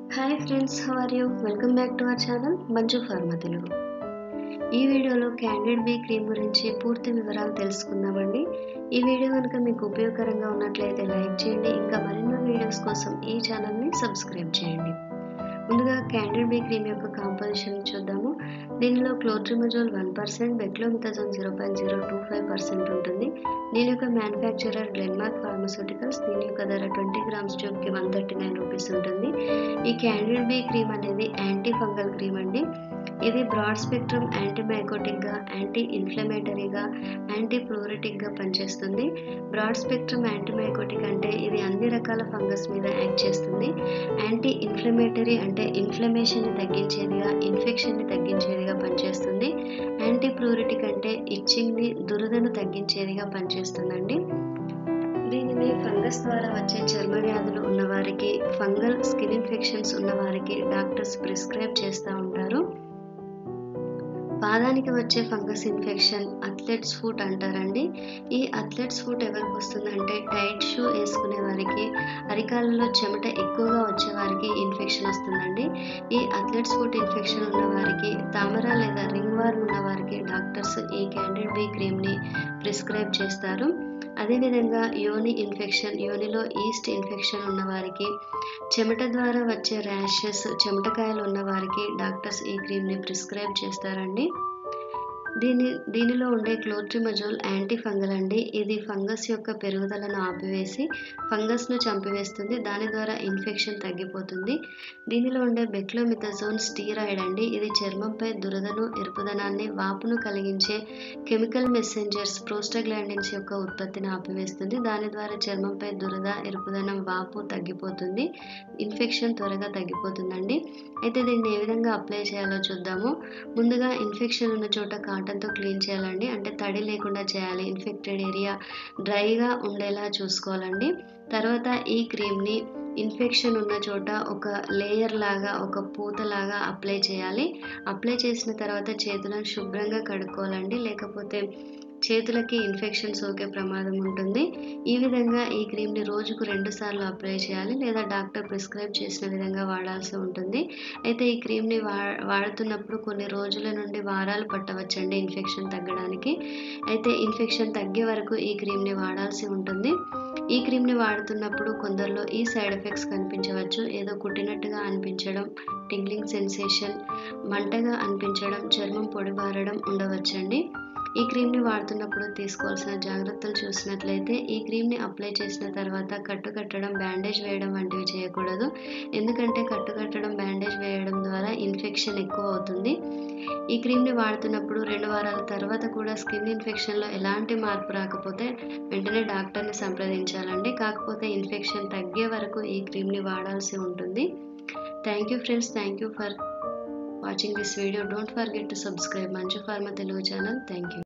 hi friends how are you welcome back to our channel Manju pharma Telugu ఈ వీడియోలో candid B cream గురించి పూర్తి వివరాలు తెలుసుకుందామండి ఈ వీడియో కనుక మీకు ఉపయోగకరంగా ఉన్నట్లయితే లైక్ చేయండి ఇంకా మరెన్నో వీడియోస్ కోసం ఈ ఛానల్ని సబ్స్క్రైబ్ చేయండి ముందుగా క్యాండిడ్ బీ క్రీమ్ యొక్క కాంపోజిషన్ చూద్దాము దీనిలో clotrimazole one percent beclomethasone zero point zero two five percent ఉంటుంది దీని యొక్క మ్యానుఫ్యాక్చరర్ గ్లెన్మార్క్ ఫార్మస్యూటికల్స్ దీని యొక్క ధర ట్వంటీ గ్రామ్స్ ట్యూబ్కి వన్ థర్టీ నైన్ రూపీస్ ఉంటుంది ఈ క్యాండిడ్ బీ క్రీమ్ అనేది యాంటీ ఫంగల్ క్రీమ్ అండి ఇది బ్రాడ్ స్పెక్ట్రమ్ యాంటీబయోటిక్గా యాంటీ ఇన్ఫ్లమేటరీగా యాంటీ ప్లోరిటిక్గా పనిచేస్తుంది బ్రాడ్ స్పెక్ట్రమ్ యాంటీబయోటిక్ అంటే ఇది అన్ని రకాల ఫంగస్ మీద యాక్ట్ చేస్తుంది యాంటీ ఇన్ఫ్లమేటరీ అంటే ఇన్ఫ్లమేషన్ని తగ్గించేదిగా ఇన్ఫెక్షన్ని తగ్గించేదిగా పనిచేస్తుంది యాంటీ ప్లోరిటిక్ అంటే ఇచ్చింగ్ని దురదను తగ్గించేదిగా పనిచేస్తుందండి దీనిని ఫంగస్ ద్వారా వచ్చే చర్మ వ్యాధులు ఉన్నవారికి ఫంగల్ స్కిన్ ఇన్ఫెక్షన్స్ ఉన్నవారికి డాక్టర్స్ ప్రిస్క్రైబ్ చేస్తూ ఉంటారు పాదానికి వచ్చే ఫంగస్ ఇన్ఫెక్షన్ అథ్లెట్స్ ఫుట్ అంటారండి ఈ అథ్లెట్స్ ఫుట్ ఎవరికి వస్తుందంటే టైట్ షూ వేసుకునే వారికి అరికాలలో చెమట ఎక్కువగా వచ్చే వారికి ఇన్ఫెక్షన్ వస్తుందండి ఈ అథ్లెట్స్ ఫుట్ ఇన్ఫెక్షన్ ఉన్న వారికి తామర లేదా రింగ్ వార్మ్ ఉన్న వారికి డాక్టర్స్ ఈ క్యాండిడ్ బీ క్రీమ్ని ప్రిస్క్రైబ్ చేస్తారు అదేవిధంగా యోని ఇన్ఫెక్షన్ యోనిలో ఈస్ట్ ఇన్ఫెక్షన్ ఉన్న వారికి చెమట ద్వారా వచ్చే ర్యాషెస్ చెమటకాయలు ఉన్న వారికి డాక్టర్స్ ఈ క్రీమ్ని ప్రిస్క్రైబ్ చేస్తారండి దీని దీనిలో ఉండే క్లోట్రిమజోల్ యాంటీ ఫంగల్ అండి ఇది ఫంగస్ యొక్క పెరుగుదలను ఆపివేసి ఫంగస్ను చంపివేస్తుంది దాని ద్వారా ఇన్ఫెక్షన్ తగ్గిపోతుంది దీనిలో ఉండే బెక్లోమిథజోన్ స్టీరాయిడ్ అండి ఇది చర్మంపై దురదను ఎరుపుదనాన్ని వాపును కలిగించే కెమికల్ మెసెంజర్స్ ప్రోస్టాగ్లాండిన్స్ యొక్క ఉత్పత్తిని ఆపివేస్తుంది దాని ద్వారా చర్మంపై దురద ఎరుపుదనం వాపు తగ్గిపోతుంది ఇన్ఫెక్షన్ త్వరగా తగ్గిపోతుందండి అయితే దీన్ని ఏ విధంగా అప్లై చేయాలో చూద్దాము ముందుగా ఇన్ఫెక్షన్ ఉన్న చోట కాటన్తో క్లీన్ చేయాలండి అంటే తడి లేకుండా చేయాలి ఇన్ఫెక్టెడ్ ఏరియా డ్రైగా ఉండేలా చూసుకోవాలండి తర్వాత ఈ క్రీమ్ని ఇన్ఫెక్షన్ ఉన్న చోట ఒక లేయర్ లాగా ఒక పూత లాగా అప్లై చేయాలి అప్లై చేసిన తర్వాత చేతులను శుభ్రంగా కడుక్కోవాలండి లేకపోతే చేతులకి ఇన్ఫెక్షన్ సోకే ప్రమాదం ఉంటుంది ఈ విధంగా ఈ క్రీమ్ని రోజుకు రెండు సార్లు అప్లై చేయాలి లేదా డాక్టర్ ప్రిస్క్రైబ్ చేసిన విధంగా వాడాల్సి ఉంటుంది అయితే ఈ క్రీమ్ని వా వాడుతున్నప్పుడు కొన్ని రోజుల నుండి వారాలు పట్టవచ్చండి ఇన్ఫెక్షన్ తగ్గడానికి అయితే ఇన్ఫెక్షన్ తగ్గే వరకు ఈ క్రీమ్ని వాడాల్సి ఉంటుంది ఈ క్రీమ్ని వాడుతున్నప్పుడు కొందరిలో ఈ సైడ్ ఎఫెక్ట్స్ కనిపించవచ్చు ఏదో కుట్టినట్టుగా అనిపించడం టింగ్లింగ్ సెన్సేషన్ మంటగా అనిపించడం చర్మం పొడిబారడం ఉండవచ్చండి ఈ క్రీమ్ని వాడుతున్నప్పుడు తీసుకోవాల్సిన జాగ్రత్తలు చూసినట్లయితే ఈ క్రీమ్ని అప్లై చేసిన తర్వాత కట్టు కట్టడం బ్యాండేజ్ వేయడం వంటివి చేయకూడదు ఎందుకంటే కట్టు కట్టడం బ్యాండేజ్ వేయడం ద్వారా ఇన్ఫెక్షన్ ఎక్కువ అవుతుంది ఈ క్రీమ్ని వాడుతున్నప్పుడు రెండు వారాల తర్వాత కూడా స్కిన్ ఇన్ఫెక్షన్లో ఎలాంటి మార్పు రాకపోతే వెంటనే డాక్టర్ని సంప్రదించాలండి కాకపోతే ఇన్ఫెక్షన్ తగ్గే వరకు ఈ క్రీమ్ని వాడాల్సి ఉంటుంది thank you friends thank you for watching this video don't forget to subscribe manju pharma telugu channel thank you